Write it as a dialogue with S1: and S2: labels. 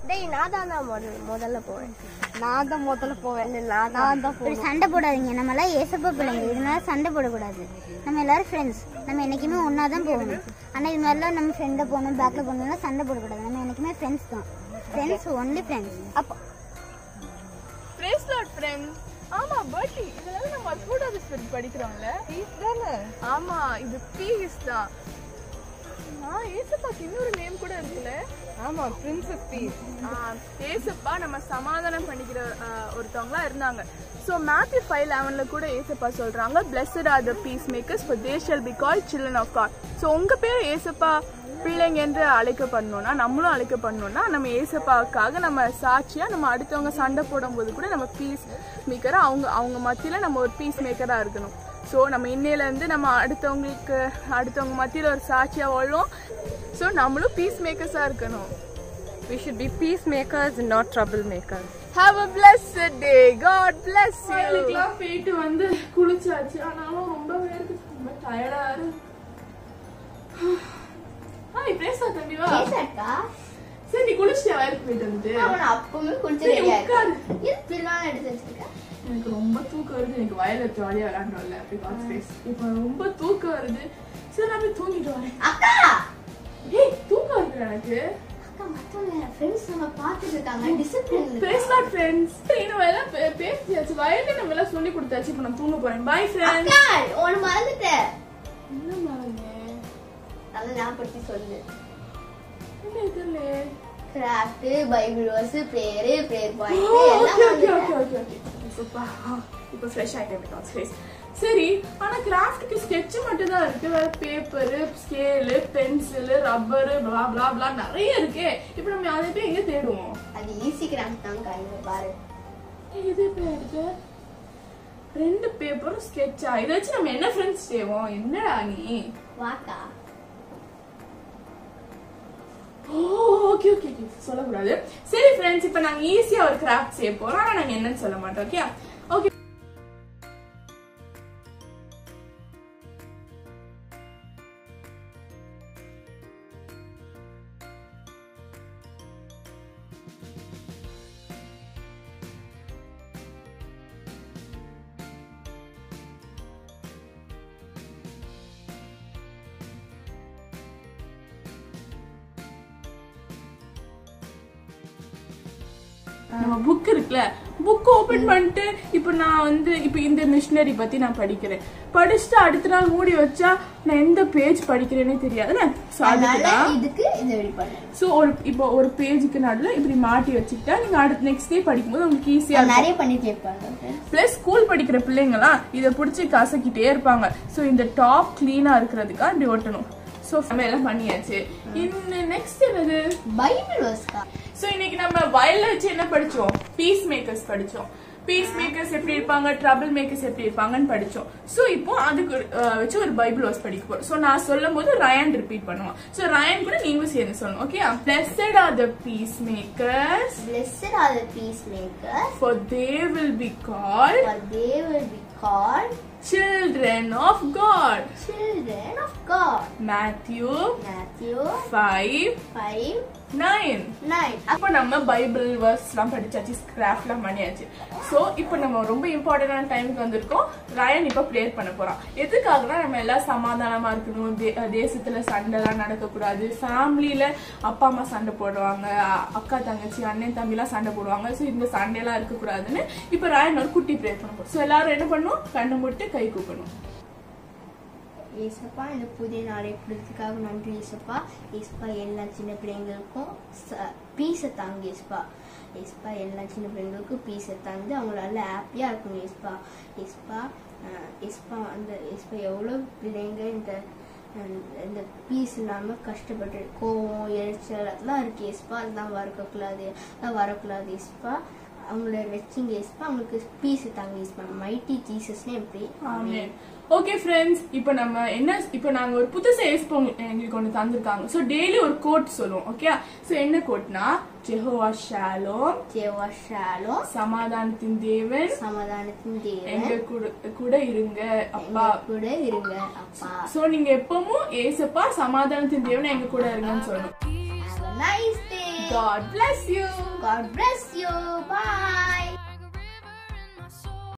S1: டேய் நான் தான் முதல்ல முதல்ல போவேன்
S2: நான் தான் முதல்ல போவேன்
S1: நான்
S2: நான் தான்
S3: ஒரு சண்டை போடாதீங்க நம்ம எல்லாம் ஏசப்பா பிள்ளைங்க இதனால சண்டை போடக்கூடாது நம்ம எல்லாரும் ஃப்ரெண்ட்ஸ் நம்ம என்னைக்குமே ஒன்றா தான் போகணும் ஆனால் இது மாதிரிலாம் நம்ம ஃப்ரெண்டை போகணும் பேக்கில் போகணும்னா சண்டை போடக்கூடாது நம்ம என்னைக்குமே ஃப்ரெண்ட்ஸ் தான் ஃப்ரெண்ட்ஸ் ஒன்லி ஃப்ரெண்ட்ஸ் அப்போ
S4: பிரேஸ் லாட் ஃப்ரெண்ட்ஸ் ஆமா பர்த்டே இதெல்லாம் நம்ம அற்புடாத ஸ்பிரிட் படிக்கிறோம்ல
S2: பீஸ் தானே
S4: ஆமா இது பீஸ் தான் ஆ ஏசப்பாக்கு இன்னொரு நேம் கூட இருக்குல்ல
S2: ஆமா பிரின்சஸ் பீஸ்
S4: ஆ, ஏசப்பா நம்ம சமாதானம் பண்ணிக்கிற ஆ, ஒருத்தவங்களா இருந்தாங்க ஸோ மேத்யூ ஃபைவ் லெவனில் கூட ஏசப்பா சொல்றாங்க blessed are the peacemakers for they shall be called children of God so உங்க பேர் ஏசப்பா பிள்ளைங்க என்று அழைக்கப்படணும்னா நம்மளும் அழைக்கப்படணும்னா நம்ம ஏசப்பாவுக்காக நம்ம சாட்சியா நம்ம அடுத்தவங்க சண்டை போடும்போது கூட நம்ம பீஸ் மேக்கரா அவங்க அவங்க மத்தியில நம்ம ஒரு பீஸ் மேக்கரா இருக்கணும் ஸோ நம்ம இன்னையில இருந்து நம்ம அடுத்தவங்களுக்கு அடுத்தவங்க மத்தியில ஒரு சாட்சியா வாழ்வோம் ஸோ நம்மளும் பீஸ் மேக்கர்ஸா இருக்கணும்
S2: we should be peacemakers not troublemakers
S4: Have a blessed day. God bless you. இதுக்கெல்லாம் போயிட்டு வந்து குளிச்சாச்சு ஆனாலும் ரொம்ப வேர்க்கு ரொம்ப டயர்டா இருக்கு ஹாய் பிரேசா தம்பி வா
S1: கேசட்டா
S4: சரி நீ குளிச்சிட்டியா வயலுக்கு போயிட்டு வந்து
S1: அவன் அப்பவுமே குளிச்சு
S4: சரி,
S1: ரெடியா
S4: உட்காரு.
S1: இருக்கு இது திருநாள் எடுத்து வச்சிருக்கேன்
S4: எனக்கு ரொம்ப தூக்கம் வருது எனக்கு வயல்ல ஜாலியா விளையாண்டோம்ல அப்படி காட்ஸ் ஃபேஸ் இப்போ ரொம்ப தூக்கம் வருது சரி நான் போய் தூங்கிட்டு வரேன்
S1: அக்கா
S4: ஏய் தூக்கம் வருது எனக்கு
S1: அக்கா மத்தவங்க ஃப்ரெண்ட்ஸ் நம்ம பார்த்துட்டு இருக்காங்க டிசிப்ளின்
S4: பிரேஸ் லாட் ஃப்ரெண்ட்ஸ் நம்ம எல்லாம் பே- பேசியாச்சு வயல்ல நம்ம எல்லாம் சொல்லி கொடுத்தாச்சு இப்போ நான் தூங்க போறேன் பை ஃப்ரெண்ட்ஸ்
S1: அக்கா ஒன்னு மறந்துட்டேன்
S4: என்ன மறந்தேன்
S1: நல்லா ஞாபகப்படுத்தி சொல்லு
S4: என்ன இதுல
S1: craft Bible verse prayer prayer
S4: oh,
S1: point
S4: okay,
S1: எல்லாம்
S4: okay,
S1: மறந்துட்டேன்.
S4: okay, okay, okay. இப்ப ஆ, இப்ப fresh ஆயிட்டேன் எனக்கு on space. சரி ஆனா கிராஃப்ட்க்கு ஸ்கெட்ச் மட்டும் தான் இருக்கு வேற paper scale pencil rubber blah blah blah நிறைய இருக்கே இப்போ நம்ம அதை போய் எங்க தேடுவோம்
S1: அது ஈஸி கிராஃப்ட் தான் இங்க பாரு
S4: ஏய், இது போய் இருக்கு ரெண்டு பேப்பரும் ஸ்கெட்சா இதை வச்சு நம்ம என்ன ஃப்ரெண்ட்ஸ் செய்வோம் என்னடா நீ
S1: வாக்கா
S4: ஓ ஓகே ஓகே ஓகே சொல்லக்கூடாது சரி ஃப்ரெண்ட்ஸ் இப்போ நாங்க ஈஸியா ஒரு கிராஃப்ட் செய்ய போறோம் ஆனா நாங்க என்னன்னு சொல்ல மாட்டோம் ஓகே ஓகே நம்ம புக் இருக்குல்ல புக் ஓபன் பண்ணிட்டு இப்போ நான் வந்து இப்போ இந்த மிஷினரி பத்தி நான் படிக்கிறேன் படிச்சுட்டு அடுத்த நாள் மூடி வச்சா நான் எந்த பேஜ் படிக்கிறேனே தெரியாதுல்ல ஸோ
S1: அதனால
S4: அதுக்குதான்
S1: இதுக்கு இது ரெடி பண்ணு
S4: ஸோ ஒரு இப்போ ஒரு பேஜுக்கு நடுவில் இப்படி மாட்டி வச்சுக்கிட்டா நீங்க அடுத்த நெக்ஸ்ட் டே படிக்கும்போது உங்களுக்கு ஈஸியா
S1: நான் நிறைய பண்ணிட்டு இருப்பாங்க
S4: பிளஸ் ஸ்கூல் படிக்கிற பிள்ளைங்கலாம் இதை பிடிச்சி கசக்கிட்டே இருப்பாங்க ஸோ இந்த டாப் கிளீனா இருக்கிறதுக்காக இப்படி ஒட்டணும் ஸோ நம்ம எல்லாம் பண்ணியாச்சு இன்னும் நெக்ஸ்ட் என்னது
S1: பைபிள் வேர்ஸ்க்கா
S4: சோ இன்னைக்கு நம்ம வயல்ல வச்சு என்ன படிச்சோம் பீஸ் மேக்கர்ஸ் படிச்சோம் பீஸ் மேக்கர்ஸ் எப்படி இருப்பாங்க ட்ரபிள் மேக்கர்ஸ் எப்படி இருப்பாங்கன்னு படிச்சோம் சோ இப்போ அதுக்கு அஹ், வச்சு ஒரு பைபிள் வாஸ் படிக்க போறோம் சோ நான் சொல்லும் போது ரயான் ரிப்பீட் பண்ணுவான் சோ ரயான் கூட நீங்களும் சேர்ந்து சொல்லணும் okay blessed are the peacemakers
S1: Blessed are the peacemakers,
S4: for they will be called
S1: for they will be called
S4: children of God
S1: children of God.
S4: Matthew
S1: Matthew
S4: 5
S1: 5
S4: 9
S1: 9.
S4: அப்போ நம்ம Bible வேர்ஸ்லாம் படிச்சாச்சு கிராஃப்ட்லாம் பண்ணியாச்சு so இப்போ நம்ம ரொம்ப இம்பார்ட்டண்டான டைமுக்கு வந்திருக்கோம் ரயன் இப்போ ப்ரேயர் பண்ண போறோம் எதுக்காகனா நம்ம எல்லாம் சமாதானமா இருக்கணும் தே- தேசத்துல சண்டைலாம் நடக்கக்கூடாது ஃபேமிலியில அப்பா அம்மா சண்டை போடுவாங்க அ- அக்கா தங்கச்சி அண்ணன் தம்பிலாம் சண்டை போடுவாங்க ஸோ இந்த சண்டையெல்லாம் இருக்கக்கூடாதுன்னு இப்போ ராயன் ஒரு குட்டி ப்ரேயர் பண்ண போறோம் ஸோ எல்லாரும் என்ன பண்ணும் கண்ணை மூட்டு கை கூப்பணும்
S1: ஏசப்பா இந்த புதிய நாளை கொடுத்ததுக்காக நன்றி ஏசப்பா ஏசப்பா எல்லா சின்ன பிள்ளைங்களுக்கும் பீஸை தாங்க ஏசப்பா ஏசப்பா எல்லா சின்ன பிள்ளைங்களுக்கும் பீஸை தந்து அவங்களால ஹாப்பியாக இருக்கணும் ஏசப்பா ஏசப்பா அஹ், ஏசப்பா அந்த ஏசப்பா எவ்வளோ பிள்ளைங்க இந்த அஹ், இந்த பீஸ் இல்லாமல் கஷ்டப்பட்டு கோவம் எரிச்சல் அதெல்லாம் இருக்கு ஏசப்பா அதெல்லாம் வரக்கூடாது அதெல்லாம் வரக்கூடாது ஏசப்பா அவங்கள வச்சுங்க ஏசப்பா அவங்களுக்கு பீஸ் தாங்க ஏசப்பா மைட்டி ஜீசஸ்னே எப்படி
S4: ஆமென் ஓகே ஃப்ரெண்ட்ஸ் இப்போ நம்ம என்ன இப்போ நாங்க ஒரு புதுசா ஏஸ்போ எங்களுக்கு ஒன்று தந்திருக்காங்க ஸோ டெய்லி ஒரு கோட் சொல்லுவோம் ஓகே ஸோ என்ன கோட்னா ஜெஹோவா ஷாலோம்
S1: தேவா ஷாலோ
S4: சமாதானத்தின் தேவன்
S1: சமாதானத்தின்
S4: எங்க
S1: தேவன்
S4: கூட கூட இருங்க அப்பா
S1: எங்க கூட இருங்க அப்பா
S4: சோ நீங்க எப்பவும் ஏசப்பா சமாதானத்தின் தேவன் எங்க கூட இருங்கன்னு சொல்லணும்
S1: Have a nice day
S4: God bless you.
S1: God bless you. Bye.